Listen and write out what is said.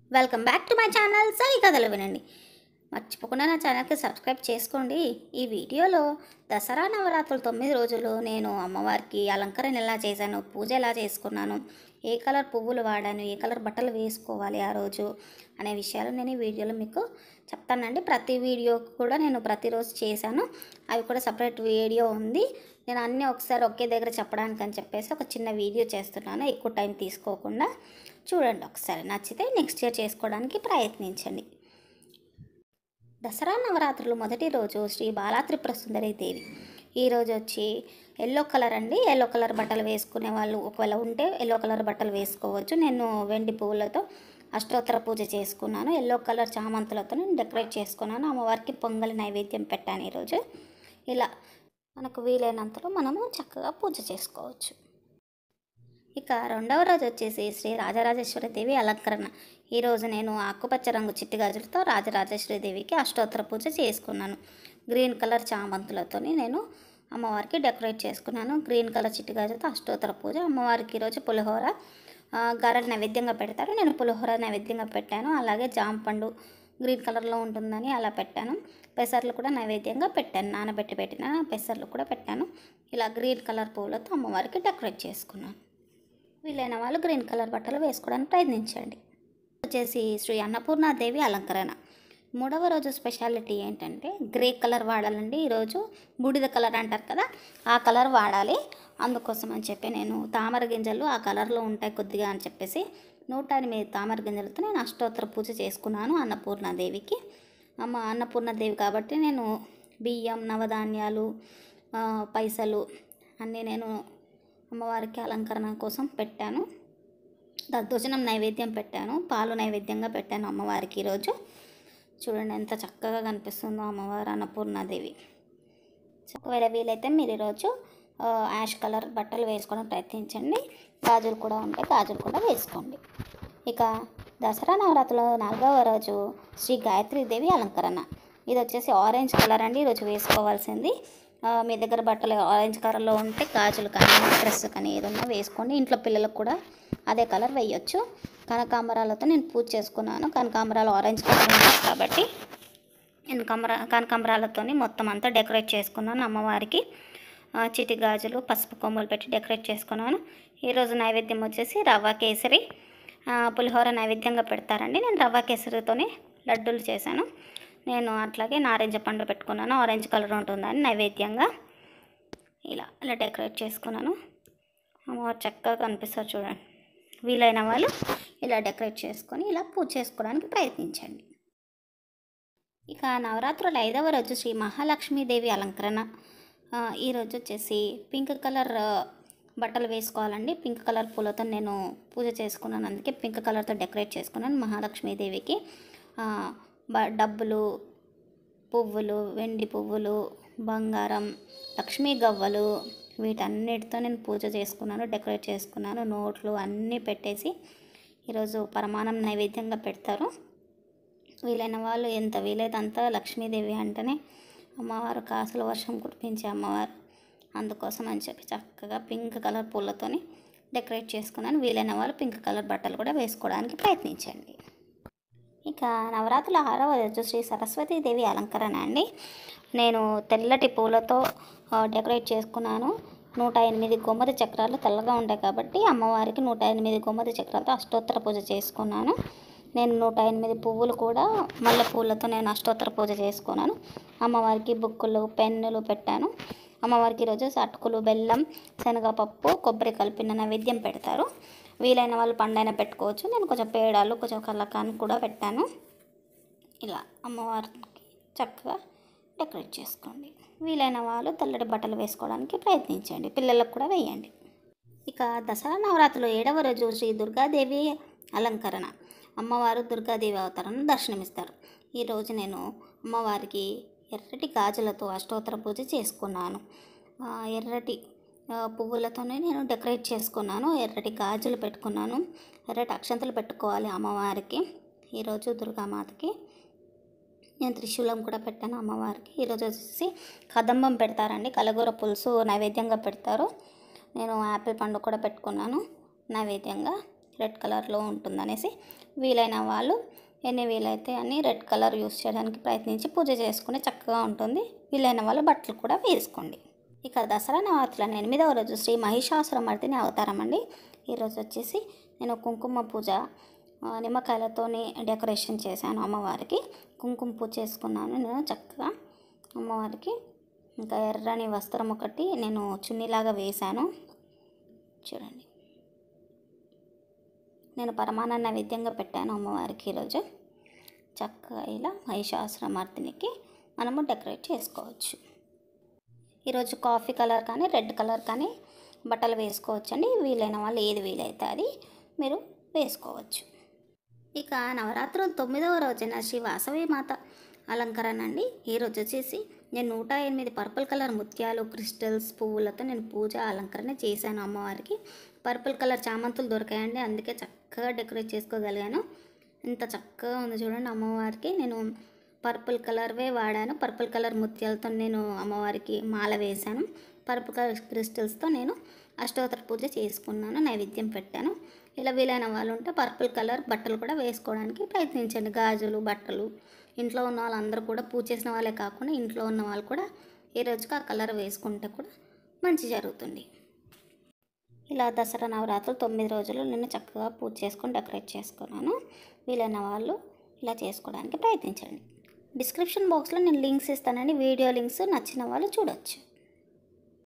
welcome back to my channel సరి కథలు వినండి మర్చిపోకుండా నా ఛానల్కి సబ్స్క్రైబ్ చేసుకోండి ఈ వీడియోలో దసరా నవరాత్రులు తొమ్మిది రోజులు నేను అమ్మవారికి అలంకరణ ఎలా చేశాను పూజ ఎలా చేసుకున్నాను ఏ కలర్ పువ్వులు వాడాను ఏ కలర్ బట్టలు వేసుకోవాలి ఆ రోజు అనే విషయాలు నేను ఈ వీడియోలో మీకు చెప్తానండి ప్రతి వీడియో కూడా నేను ప్రతిరోజు చేశాను అవి కూడా సపరేట్ వీడియో ఉంది నేను అన్నీ ఒకసారి ఒకే దగ్గర చెప్పడానికి అని చెప్పేసి ఒక చిన్న వీడియో చేస్తున్నాను ఎక్కువ టైం తీసుకోకుండా చూడండి ఒకసారి నచ్చితే నెక్స్ట్ ఇయర్ చేసుకోవడానికి ప్రయత్నించండి దసరా నవరాత్రులు మొదటి రోజు శ్రీ బాలాత్రిపుర సుందరి దేవి ఈ రోజు వచ్చి ఎల్లో కలర్ అండి ఎల్లో కలర్ బట్టలు వేసుకునే వాళ్ళు ఒకవేళ ఉంటే ఎల్లో కలర్ బట్టలు వేసుకోవచ్చు నేను వెండి పువ్వులతో అష్టోత్తర పూజ చేసుకున్నాను ఎల్లో కలర్ చామంతులతో నేను డెకరేట్ చేసుకున్నాను అమ్మవారికి పొంగలి నైవేద్యం పెట్టాను ఈరోజు ఇలా మనకు వీలైనంతలో మనము చక్కగా పూజ చేసుకోవచ్చు ఇక రెండవ రోజు వచ్చేసి శ్రీ రాజరాజేశ్వరి దేవి అలంకరణ ఈరోజు నేను ఆకుపచ్చ రంగు చిట్టి గాజులతో రాజరాజేశ్వరి దేవికి అష్టోత్తర పూజ చేసుకున్నాను గ్రీన్ కలర్ చామంతులతోని నేను అమ్మవారికి డెకరేట్ చేసుకున్నాను గ్రీన్ కలర్ చిట్టి గాజులతో అష్టోత్తర పూజ అమ్మవారికి ఈరోజు పులిహోర ఆ, గారెలు నైవేద్యంగా పెడతారు నేను పులిహోర నైవేద్యంగా పెట్టాను అలాగే జాంపండు గ్రీన్ కలర్లో ఉంటుందని అలా పెట్టాను పెసర్లు కూడా నైవేద్యంగా పెట్టాను నానబెట్టి పెట్టిన పెసర్లు కూడా పెట్టాను ఇలా గ్రీన్ కలర్ పువ్వులతో అమ్మవారికి డెకరేట్ చేసుకున్నాను వీలైన వాళ్ళు గ్రీన్ కలర్ బట్టలు వేసుకోవడానికి ప్రయత్నించండి వచ్చేసి శ్రీ అన్నపూర్ణాదేవి అలంకరణ మూడవ రోజు స్పెషాలిటీ ఏంటంటే గ్రే కలర్ వాడాలండి ఈరోజు బూడిద కలర్ అంటారు కదా ఆ కలర్ వాడాలి అందుకోసం అని చెప్పి నేను తామర గింజలు ఆ కలర్లో ఉంటాయి కొద్దిగా అని చెప్పేసి నూట ఎనిమిది తామర గింజలతో నేను అష్టోత్తర పూజ చేసుకున్నాను అన్నపూర్ణాదేవికి అమ్మ అన్నపూర్ణాదేవి కాబట్టి నేను బియ్యం నవధాన్యాలు ఆ, పైసలు అన్నీ నేను అమ్మవారికి అలంకరణ కోసం పెట్టాను దద్దోజనం నైవేద్యం పెట్టాను పాలు నైవేద్యంగా పెట్టాను అమ్మవారికి ఈరోజు చూడండి ఎంత చక్కగా కనిపిస్తుందో అమ్మవారు అన్నపూర్ణాదేవి ఒకవేళ వీలైతే మీరు ఈరోజు ఆ, యాష్ కలర్ బట్టలు వేసుకోవడం ప్రయత్నించండి గాజులు కూడా ఉంటాయి గాజులు కూడా వేసుకోండి ఇక దసరా నవరాత్రిలో నాలుగవ రోజు శ్రీ గాయత్రీదేవి అలంకరణ ఇది వచ్చేసి ఆరెంజ్ కలర్ అండి ఈరోజు వేసుకోవాల్సింది ఆ, మీ దగ్గర బట్టలు ఆరెంజ్ కలర్లో ఉంటే గాజులు కానీ డ్రెస్ కానీ ఏదన్నా వేసుకోండి ఇంట్లో పిల్లలకు కూడా అదే కలర్ వేయొచ్చు కనకాంబరాలతో నేను పూజ చేసుకున్నాను కనకాంబరాలు ఆరెంజ్ కలర్ ఉన్నాయి కాబట్టి నేను కమర కనకాంబరాలతోని మొత్తం అంతా డెకరేట్ చేసుకున్నాను అమ్మవారికి ఆ, చిటి గాజులు పసుపు కొమ్ములు పెట్టి డెకరేట్ చేసుకున్నాను ఈరోజు నైవేద్యం వచ్చేసి రవ్వ కేసరి ఆ, పులిహోర నైవేద్యంగా పెడతారండి నేను రవ్వ కేసరితోనే లడ్డూలు చేశాను నేను అట్లాగే నారింజ పండు పెట్టుకున్నాను ఆరెంజ్ కలర్ ఉంటుందని నైవేద్యంగా ఇలా ఇలా డెకరేట్ చేసుకున్నాను అమ్మవారు చక్కగా కనిపిస్తారు చూడండి వీలైన వాళ్ళు ఇలా డెకరేట్ చేసుకొని ఇలా పూజ చేసుకోవడానికి ప్రయత్నించండి ఇక నవరాత్రుల ఐదవ రోజు శ్రీ మహాలక్ష్మీదేవి అలంకరణ ఆ, ఈ రోజు వచ్చేసి పింక్ కలర్ ఆ, బట్టలు వేసుకోవాలండి పింక్ కలర్ పూలతో నేను పూజ చేసుకున్నాను అందుకే పింక్ కలర్తో డెకరేట్ చేసుకున్నాను మహాలక్ష్మీదేవికి ఆ, బ- డబ్బులు పువ్వులు వెండి పువ్వులు బంగారం లక్ష్మీ గవ్వలు వీటన్నిటితో నేను పూజ చేసుకున్నాను డెకరేట్ చేసుకున్నాను నోట్లు అన్నీ పెట్టేసి ఈరోజు పరమాణం నైవేద్యంగా పెడతారు వీలైన వాళ్ళు ఎంత వీలైతే అంత లక్ష్మీదేవి అంటేనే అమ్మవారు కాసుల వర్షం కురిపించే అమ్మవారు అందుకోసం అని చెప్పి చక్కగా పింక్ కలర్ పూలతోని డెకరేట్ చేసుకున్నాను వీలైన వాళ్ళు పింక్ కలర్ బట్టలు కూడా వేసుకోవడానికి ప్రయత్నించండి ఇక నవరాత్రుల ఆరవ రోజు శ్రీ సరస్వతీదేవి అలంకరణ అండి నేను తెల్లటి పూలతో ఆ, డెకరేట్ చేసుకున్నాను నూట ఎనిమిది గోమతి చక్రాలు తెల్లగా ఉంటాయి కాబట్టి అమ్మవారికి నూట ఎనిమిది గోమతి చక్రాలతో అష్టోత్తర పూజ చేసుకున్నాను నేను నూట ఎనిమిది పువ్వులు కూడా మల్లె పూలతో నేను అష్టోత్తర పూజ చేసుకున్నాను అమ్మవారికి బుక్కులు పెన్నులు పెట్టాను అమ్మవారికి ఈరోజు అటుకులు బెల్లం శనగపప్పు కొబ్బరి కలిపిన నైవేద్యం పెడతారు వీలైన వాళ్ళు పండైనా పెట్టుకోవచ్చు నేను కొంచెం పేడాలు కొంచెం కళ్ళకాన్ని కూడా పెట్టాను ఇలా అమ్మవారికి చక్కగా డెకరేట్ చేసుకోండి వీలైన వాళ్ళు తెల్లటి బట్టలు వేసుకోవడానికి ప్రయత్నించండి పిల్లలకు కూడా వేయండి ఇక దసరా నవరాత్రులు ఏడవ రోజు శ్రీ దుర్గాదేవి అలంకరణ అమ్మవారు దుర్గాదేవి అవతారం దర్శనమిస్తారు ఈరోజు నేను అమ్మవారికి ఎర్రటి గాజులతో అష్టోత్తర పూజ చేసుకున్నాను ఆ, ఎర్రటి ఆ, పువ్వులతోనే నేను డెకరేట్ చేసుకున్నాను ఎర్రటి గాజులు పెట్టుకున్నాను ఎర్రటి అక్షంతలు పెట్టుకోవాలి అమ్మవారికి ఈరోజు దుర్గామాతకి నేను త్రిశూలం కూడా పెట్టాను అమ్మవారికి ఈరోజు వచ్చేసి కదంబం పెడతారండి కలగూర పులుసు నైవేద్యంగా పెడతారు నేను యాపిల్ పండు కూడా పెట్టుకున్నాను నైవేద్యంగా రెడ్ కలర్లో ఉంటుందనేసి వీలైన వాళ్ళు ఎన్ని వీలైతే అన్ని రెడ్ కలర్ యూస్ చేయడానికి ప్రయత్నించి పూజ చేసుకుని చక్కగా ఉంటుంది వీలైన వాళ్ళు బట్టలు కూడా వేసుకోండి ఇక దసరా నవరాత్రుల ఎనిమిదవ రోజు శ్రీ మహిషాసురమర్దిని అవతారం అండి ఈరోజు వచ్చేసి నేను కుంకుమ పూజ ఆ, నిమ్మకాయలతోని డెకరేషన్ చేశాను అమ్మవారికి కుంకుమ పూజ చేసుకున్నాను నేను చక్కగా అమ్మవారికి ఇంకా ఎర్రని వస్త్రం ఒకటి నేను చున్నీలాగా వేశాను చూడండి నేను పరమాన్న నైవేద్యంగా పెట్టాను అమ్మవారికి ఈరోజు చక్కగా ఇలా మహిషాసురమర్దినికి మనము డెకరేట్ చేసుకోవచ్చు ఈరోజు కాఫీ కలర్ కానీ రెడ్ కలర్ కానీ బట్టలు వేసుకోవచ్చు అండి వీలైన వాళ్ళు ఏది వీలైతే అది మీరు వేసుకోవచ్చు ఇక నవరాత్రులు తొమ్మిదవ రోజున శ్రీ వాసవి మాత అలంకరణ అండి ఈరోజు వచ్చేసి నేను నూట ఎనిమిది పర్పుల్ కలర్ ముత్యాలు క్రిస్టల్స్ పువ్వులతో నేను పూజ అలంకరణ చేశాను అమ్మవారికి పర్పుల్ కలర్ చామంతులు దొరికాయండి అందుకే చక్కగా డెకరేట్ చేసుకోగలిగాను ఇంత చక్కగా ఉంది చూడండి అమ్మవారికి నేను పర్పుల్ కలర్వే వాడాను పర్పుల్ కలర్ ముత్యాలతో నేను అమ్మవారికి మాల వేశాను పర్పుల్ కలర్ క్రిస్టల్స్తో నేను అష్టోత్తర పూజ చేసుకున్నాను నైవేద్యం పెట్టాను ఇలా వీలైన వాళ్ళు ఉంటే పర్పుల్ కలర్ బట్టలు కూడా వేసుకోవడానికి ప్రయత్నించండి గాజులు బట్టలు ఇంట్లో ఉన్న వాళ్ళందరూ కూడా పూజ చేసిన వాళ్ళే కాకుండా ఇంట్లో ఉన్న వాళ్ళు కూడా ఈ రోజుకి ఆ కలర్ వేసుకుంటే కూడా మంచి జరుగుతుంది ఇలా దసరా నవరాత్రులు తొమ్మిది రోజులు నేను చక్కగా పూజ చేసుకొని డెకరేట్ చేసుకున్నాను వీలైన వాళ్ళు ఇలా చేసుకోవడానికి ప్రయత్నించండి డిస్క్రిప్షన్ బాక్స్లో నేను లింక్స్ ఇస్తానండి వీడియో లింక్స్ నచ్చిన వాళ్ళు చూడొచ్చు